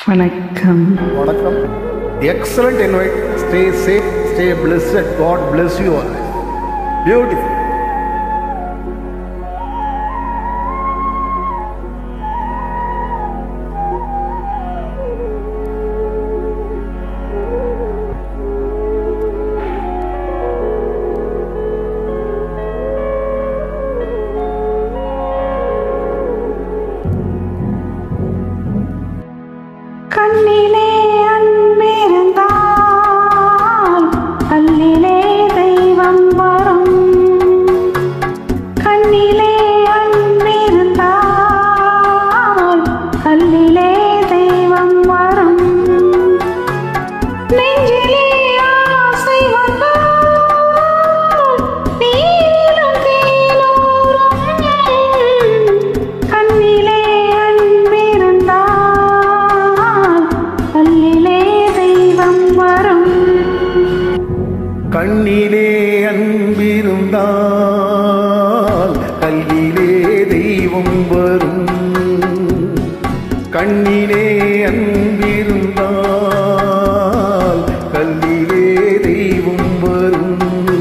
வணக்கம் வணக்கம் excellent invite stay safe stay blessed God bless you all beautiful கண்ணிலே அன்பிருந்தால் கல்லிலே தெய்வம் வரும் கண்ணிலே அன்பிருந்தால் கல்லிலே தெய்வம் வரும் நெஞ்சிலே ஆசை வந்தால் நீரும் தேனூரும் கண்ணிலே அன்பிருந்தால் கல்லிலே தெய்வம் வரும் கண்ணிலே அன்பிருந்தால் கல்லிலே தெய்வம் வரும் கண்ணிலே அன்பிருந்தால் கல்லிலே தெய்வம் வரும்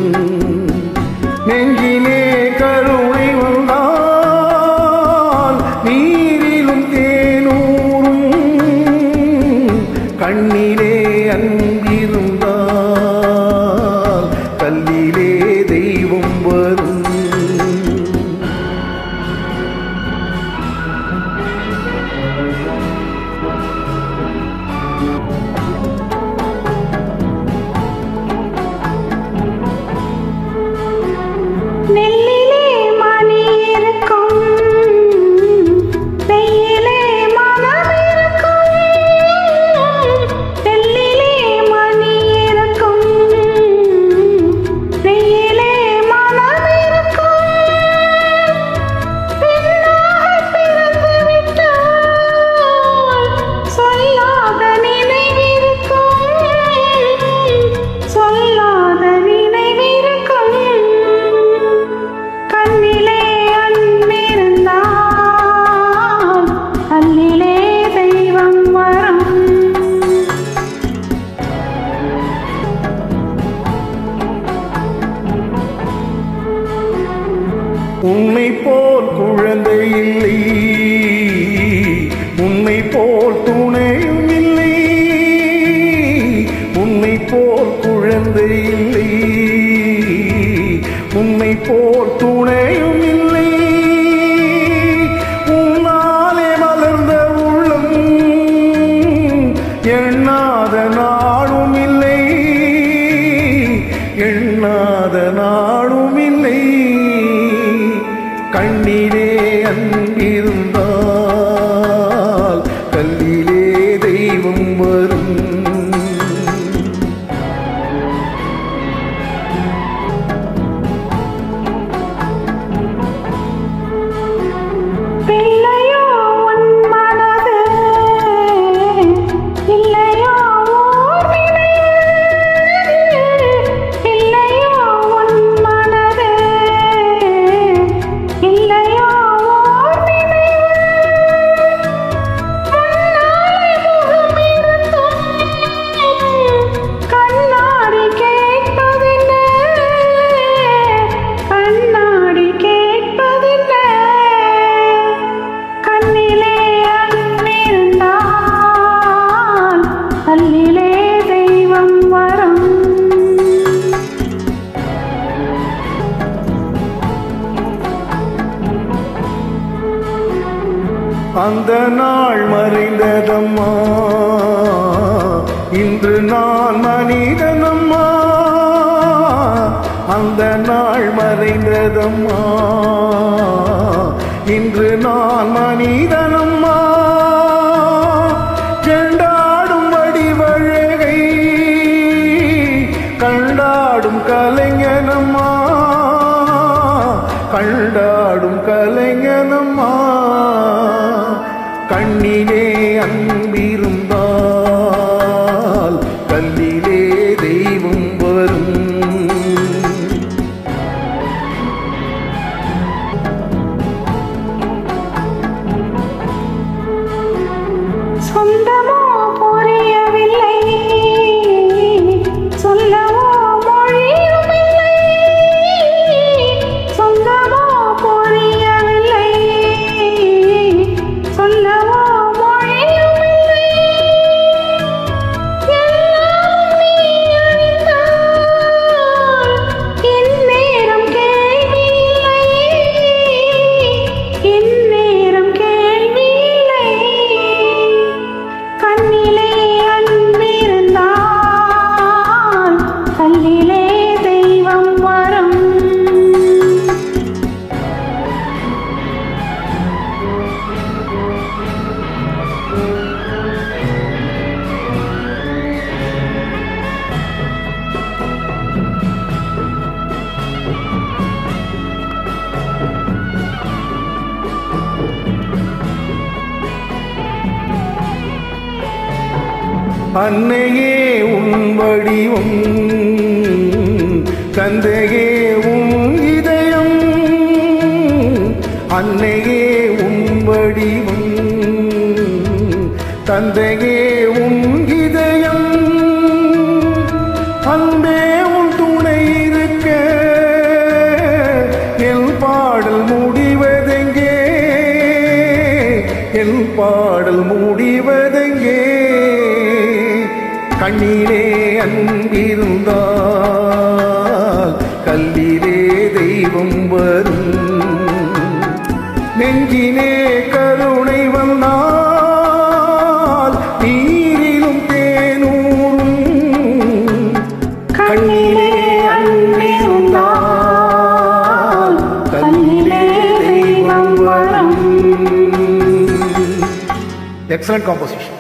நெஞ்சிலே கருணை வந்தால் நீரிலும் தேனூரும் கண்ணிலே அன்பிருந்தால் கல்லிலே தெய்வம் வரும் நெல்லிலே மணி இருக்கும் வெயிலே மனம் இருக்கும் நெல்லிலே மணி இருக்கும் வெயிலே மனம் இருக்கும் பெண்ணாக பிறந்து விட்டால் சொல்லாத நினைவிருக்கும் சொல்லாத நினைவிருக்கும் கண்ணிலே அன்பிருந்தால் கல்லிலே தெய்வம் வரும் உன்னை போல் குழந்தை இல்லை உன்னை போல் துணையும் இல்லை உன்னை போல் குழந்தை இல்லை உன்னை போல் துணையும் இல்லை உன்னாலே மலர்ந்த உள்ளம் எண்ணாத நாளும் இல்லை எண்ணாத நாளும் இல்லை கண்ணிலே அன்பிருந்தால் கல்லிலே தெய்வம் வரும் பிள்ளையோ உன் மனது இல்லையோ ஓர் நினைவு இல்லையோ உன் மனது இல்லையோ ஓர் நினைவு முன்னாலே முகம் இருந்தும் கண்ணாடி கேட்பதில்லை கண்ணாடி கேட்பதில்லை கண்ணிலே அன்பிருந்தால் கல்லிலே தெய்வம் வரும் அந்த நாள் மறைந்ததம்மா இன்று நான் மனிதனம்மா அந்த நாள் மறைந்ததம்மா இன்று நான் மனிதனம்மா செண்டாடும் வடிவழகை கண்டாடும் கலைஞனம்மா கண்டாடும் கலைஞனம்மா கண்ணிலே அன்பிருந்தால் கல்லிலே தெய்வம் வரும் சொந்தமோ அன்னையே உன் வடிவம் தந்தையே உன் இதயம் அன்னையே உன் வடிவம் தந்தையே உன் இதயம் அன்பே உன் துணை இருக்க என் பாடல் முடிவதெங்கே என் பாடல் முடிவதெங்கே கண்ணிலே அன்பிருந்தால் கல்லிலே தெய்வம் வரும் நெஞ்சினே கருணை வந்தால் நீரிலும் தேனூரும் கண்ணிலே அன்பிருந்தால் கண்ணிலே தெய்வம் வரும் Excellent composition.